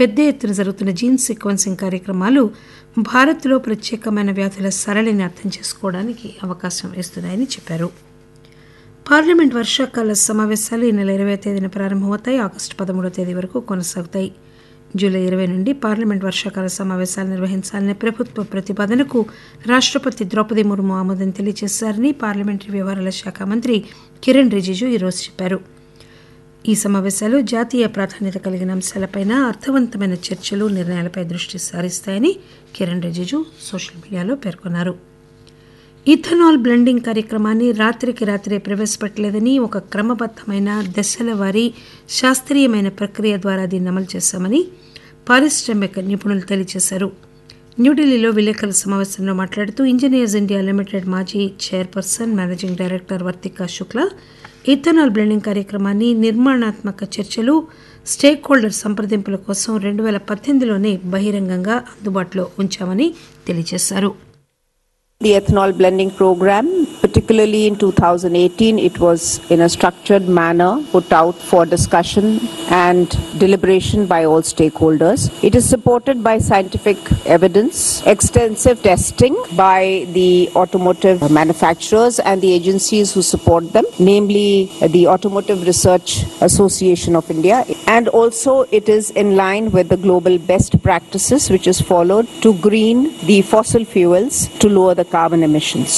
పెద్ద ఎత్తున జరుగుతున్న జీన్ సీక్వెన్సింగ్ కార్యక్రమాలు భారత్లో ప్రత్యేకమైన వ్యాధుల సరళిని అర్థం చేసుకోవడానికి అవకాశం ఇస్తున్నాయని చెప్పారు పార్లమెంట్ వర్షాకాల సమావేశాలు ఈ నెల ఇరవై తేదీన ప్రారంభమవుతాయి ఆగస్టు పదమూడో తేదీ వరకు కొనసాగుతాయి జూలై ఇరవై నుండి పార్లమెంట్ వర్షాకాల సమావేశాలు నిర్వహించాలనే ప్రభుత్వ ప్రతిపాదనకు రాష్టపతి ద్రౌపది ముర్ము ఆమోదం తెలియజేశారని పార్లమెంటరీ వ్యవహారాల శాఖ మంత్రి కిరణ్ రిజిజు ఈరోజు చెప్పారు ఈ సమావేశాలు జాతీయ ప్రాధాన్యత కలిగిన అంశాలపైన అర్థవంతమైన చర్చలు నిర్ణయాలపై దృష్టి సారిస్తాయని కిరణ్ రిజిజు సోషల్ మీడియాలో పేర్కొన్నారు ఇథనాల్ బ్లెండింగ్ కార్యక్రమాన్ని రాత్రికి రాత్రే ప్రవేశపెట్టలేదని ఒక క్రమబద్దమైన దశల వారీ శాస్త్రీయమైన ప్రక్రియ ద్వారా దీన్ని అమలు చేశామని పారిశ్రామిక నిపుణులు తెలియజేశారు న్యూఢిల్లీలో విలేకరుల సమావేశంలో మాట్లాడుతూ ఇంజనీర్స్ ఇండియా లిమిటెడ్ మాజీ chairperson managing director Vartika Shukla ethanol blending కార్యక్రమాన్ని నిర్మాణాత్మక చర్చలు స్టేక్ హోల్డర్ సంప్రదింపుల కోసం రెండు వేల పద్దెనిమిదిలోనే బహిరంగంగా అందుబాటులో ఉంచామని తెలియజేశారు The ethanol blending program, particularly in 2018, it was in a structured manner put out for discussion and deliberation by all stakeholders. It is supported by scientific evidence, extensive testing by the automotive manufacturers and the agencies who support them, namely the Automotive Research Association of India. And also, it is in line with the global best practices which is followed to green the fossil fuels to lower the carbon emissions.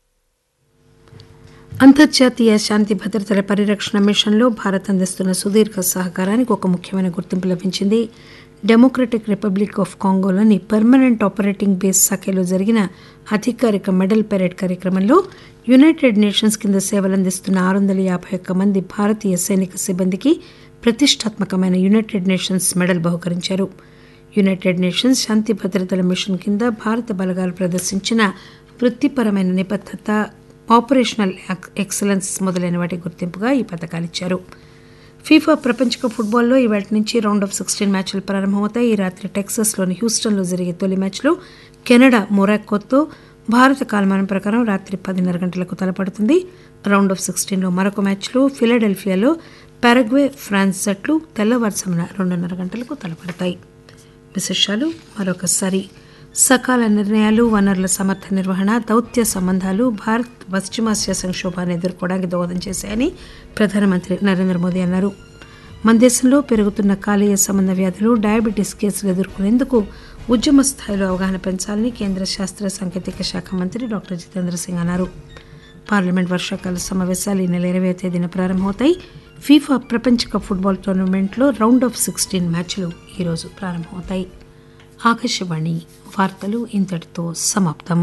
అంతర్జాతీయ శాంతి భద్రతల పరిరక్షణ మిషన్లో భారత్ అందిస్తున్న సుదీర్ఘ సహకారానికి ఒక ముఖ్యమైన గుర్తింపు లభించింది డెమోక్రటిక్ రిపబ్లిక్ ఆఫ్ కాంగోలోని పర్మనెంట్ ఆపరేటింగ్ బేస్ సఖేలో జరిగిన అధికారిక మెడల్ పెరేడ్ కార్యక్రమంలో యునైటెడ్ నేషన్స్ కింద సేవలందిస్తున్న ఆరు వందల యాభై ఒక్క మంది భారతీయ సైనిక సిబ్బందికి ప్రతిష్టాత్మకమైన యునైటెడ్ నేషన్స్ మెడల్ బహుకరించారు యునైటెడ్ నేషన్స్ శాంతి భద్రతల మిషన్ కింద భారత బలగాలు ప్రదర్శించిన వృత్తిపరమైన నిబద్ధత ఆపరేషనల్ ఎక్సలెన్స్ మొదలైన వాటి గుర్తింపుగా ఈ పథకాలు ఇచ్చారు ఫీఫా ప్రపంచ కప్ ఫుట్బాల్లో ఇవాటి నుంచి రౌండ్ ఆఫ్ సిక్స్టీన్ మ్యాచ్లు ప్రారంభమవుతాయి ఈ రాత్రి టెక్సస్లోని హ్యూస్టన్లో జరిగే తొలి మ్యాచ్లో కెనడా మొరాకోతో భారత కాలమానం ప్రకారం రాత్రి పదిన్నర గంటలకు తలపడుతుంది రౌండ్ ఆఫ్ సిక్స్టీన్లో మరొక మ్యాచ్లో ఫిలడెల్ఫియాలో పారగ్వే ఫ్రాన్స్ జట్లు తెల్లవారుసమున రెండున్నర గంటలకు తలపడతాయి విశేషాలు మరొకసారి సకాల నిర్ణయాలు వనరుల సమర్థ నిర్వహణ దౌత్య సంబంధాలు భారత్ పశ్చిమాసియా సంక్షోభాన్ని ఎదుర్కోవడానికి దోహదం చేశాయని ప్రధానమంత్రి నరేంద్ర మోదీ అన్నారు మన దేశంలో పెరుగుతున్న కాలేయ సంబంధ వ్యాధులు డయాబెటీస్ కేసులు ఎదుర్కొనేందుకు ఉద్యమ స్థాయిలో అవగాహన పెంచాలని కేంద్ర శాస్త్ర సాంకేతిక శాఖ మంత్రి డాక్టర్ జితేంద్ర సింగ్ అన్నారు పార్లమెంట్ వర్షాకాల సమావేశాలు ఈ నెల ఇరవై తేదీన ప్రారంభమవుతాయి ఫీఫా ప్రపంచ కప్ ఫుట్బాల్ టోర్నమెంట్లో రౌండ్ ఆఫ్ సిక్స్టీన్ మ్యాచ్లు ఈరోజు ప్రారంభమవుతాయి ఆకాశవాణి వార్తలు ఇంతటితో సమాప్తం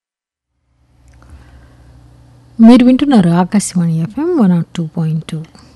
మీరు వింటున్నారు Akashvani FM one naught two point two